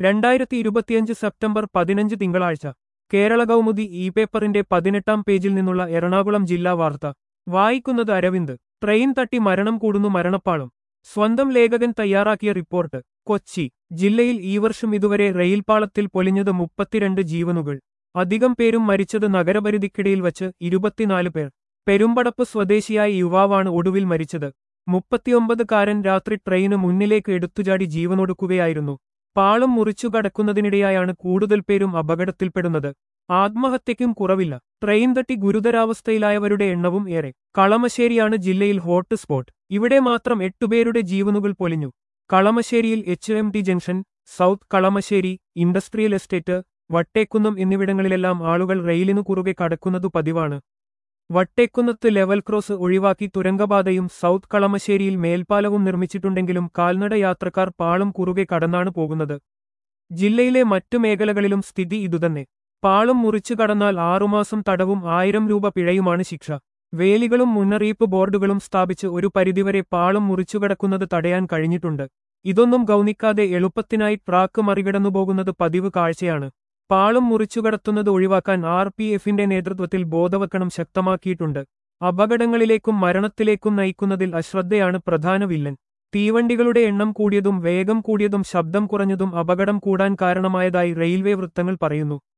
രണ്ടായിരത്തി ഇരുപത്തിയഞ്ച് സെപ്റ്റംബർ പതിനഞ്ച് തിങ്കളാഴ്ച കേരള കൗമുദി ഇ പേപ്പറിന്റെ പതിനെട്ടാം പേജിൽ നിന്നുള്ള എറണാകുളം ജില്ലാ വാർത്ത വായിക്കുന്നത് അരവിന്ദ് ട്രെയിൻ തട്ടി മരണം കൂടുന്നു മരണപ്പാളം സ്വന്തം ലേഖകൻ തയ്യാറാക്കിയ റിപ്പോർട്ട് കൊച്ചി ജില്ലയിൽ ഈ വർഷം ഇതുവരെ റെയിൽപാളത്തിൽ പൊലിഞ്ഞത് മുപ്പത്തിരണ്ട് ജീവനുകൾ അധികം പേരും മരിച്ചത് നഗരപരിധിക്കിടയിൽ വച്ച് ഇരുപത്തിനാല് പേർ പെരുമ്പടപ്പ് സ്വദേശിയായ യുവാവാണ് ഒടുവിൽ മരിച്ചത് മുപ്പത്തിയൊമ്പതുകാരൻ രാത്രി ട്രെയിന് മുന്നിലേക്ക് എടുത്തുചാടി ജീവനൊടുക്കുകയായിരുന്നു പാളം മുറിച്ചു കടക്കുന്നതിനിടെയായാണ് കൂടുതൽ പേരും അപകടത്തിൽപ്പെടുന്നത് ആത്മഹത്യയ്ക്കും കുറവില്ല ട്രെയിൻ തട്ടി ഗുരുതരാവസ്ഥയിലായവരുടെ എണ്ണവും ഏറെ കളമശ്ശേരിയാണ് ജില്ലയിൽ ഹോട്ട് സ്പോട്ട് ഇവിടെ മാത്രം എട്ടുപേരുടെ ജീവനുകൾ പൊലിഞ്ഞു കളമശ്ശേരിയിൽ H M T junction south Kalamassery industrial estate Vattekunnam എന്നിവിടങ്ങളിലെല്ലാം ആളുകൾ റെയിലിനു കുറുകെ കടക്കുന്നതു പതിവാണ് വട്ടേക്കുന്നത്ത് ലെവൽ ക്രോസ് ഒഴിവാക്കി തുരങ്കപാതയും സൗത്ത് കളമശ്ശേരിയിൽ മേൽപ്പാലവും നിർമ്മിച്ചിട്ടുണ്ടെങ്കിലും കാൽനട യാത്രക്കാർ പാളം കുറുകെ കടന്നാണ് പോകുന്നത് ജില്ലയിലെ മറ്റു മേഖലകളിലും സ്ഥിതി ഇതുതന്നെ പാളം മുറിച്ചു കടന്നാൽ ആറുമാസം തടവും ആയിരം രൂപ പിഴയുമാണ് ശിക്ഷ വേലികളും മുന്നറിയിപ്പ് ബോർഡുകളും സ്ഥാപിച്ച് ഒരു പരിധിവരെ പാളം മുറിച്ചുകടക്കുന്നത് തടയാൻ കഴിഞ്ഞിട്ടുണ്ട് ഇതൊന്നും ഗൗനിക്കാതെ എളുപ്പത്തിനായി ട്രാക്ക് മറികടന്നുപോകുന്നത് പതിവ് കാഴ്ചയാണ് പാളം മുറിച്ചുകടത്തുന്നത് ഒഴിവാക്കാൻ ആർ പി എഫിന്റെ നേതൃത്വത്തിൽ ബോധവൽക്കരണം ശക്തമാക്കിയിട്ടുണ്ട് അപകടങ്ങളിലേക്കും മരണത്തിലേക്കും നയിക്കുന്നതിൽ അശ്രദ്ധയാണ് പ്രധാന വില്ലൻ തീവണ്ടികളുടെ എണ്ണം കൂടിയതും വേഗം കൂടിയതും ശബ്ദം കുറഞ്ഞതും അപകടം കൂടാൻ കാരണമായതായി റെയിൽവേ വൃത്തങ്ങൾ പറയുന്നു